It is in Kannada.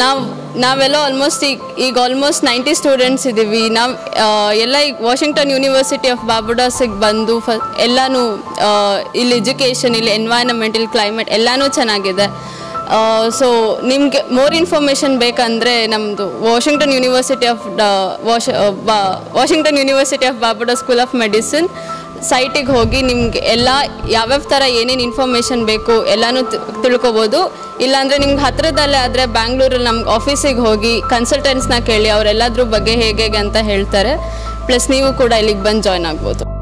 ನಾವು ನಾವೆಲ್ಲ ಆಲ್ಮೋಸ್ಟ್ ಈಗ ಈಗ ಆಲ್ಮೋಸ್ಟ್ ನೈಂಟಿ ಸ್ಟೂಡೆಂಟ್ಸ್ ಇದ್ದೀವಿ ನಾವು ಎಲ್ಲ ಈಗ ವಾಷಿಂಗ್ಟನ್ ಯೂನಿವರ್ಸಿಟಿ ಆಫ್ ಬಾರ್ಬಡಾಸಿಗೆ ಬಂದು ಫ ಎಲ್ಲನೂ ಆ, ಇಲ್ಲಿ ಎಜುಕೇಷನ್ ಇಲ್ಲಿ ಎನ್ವೈರನ್ಮೆಂಟ್ ಇಲ್ಲಿ ಕ್ಲೈಮೇಟ್ ಎಲ್ಲನೂ ಚೆನ್ನಾಗಿದೆ ಸೊ ನಿಮಗೆ ಮೋರ್ ಇನ್ಫಾರ್ಮೇಷನ್ ಬೇಕಂದರೆ ನಮ್ಮದು ವಾಷಿಂಗ್ಟನ್ ಯೂನಿವರ್ಸಿಟಿ ಆಫ್ ವಾಷ Washington University of Barbados school of medicine ಸೈಟಿಗೆ ಹೋಗಿ ನಿಮ್ಗೆ ಎಲ್ಲ ಯಾವ್ಯಾವ ಥರ ಏನೇನು ಇನ್ಫಾರ್ಮೇಷನ್ ಬೇಕು ಎಲ್ಲನೂ ತಿ- ತಿಳ್ಕೊಬೋದು ಇಲ್ಲಾಂದರೆ ನಿಮ್ಗೆ ಹತ್ರದಲ್ಲೇ ಆದರೆ ಬ್ಯಾಂಗ್ಳೂರಲ್ಲಿ ನಮ್ಮ ಆಫೀಸಿಗೆ ಹೋಗಿ ಕನ್ಸಲ್ಟೆಂಟ್ಸ್ನ ಕೇಳಿ ಅವರೆಲ್ಲದ್ರ ಬಗ್ಗೆ ಹೇಗೆ ಹೇಗೆ ಅಂತ ಹೇಳ್ತಾರೆ ಪ್ಲಸ್ ನೀವು ಕೂಡ ಇಲ್ಲಿಗೆ ಬಂದು ಜಾಯ್ನ್ ಆಗ್ಬೋದು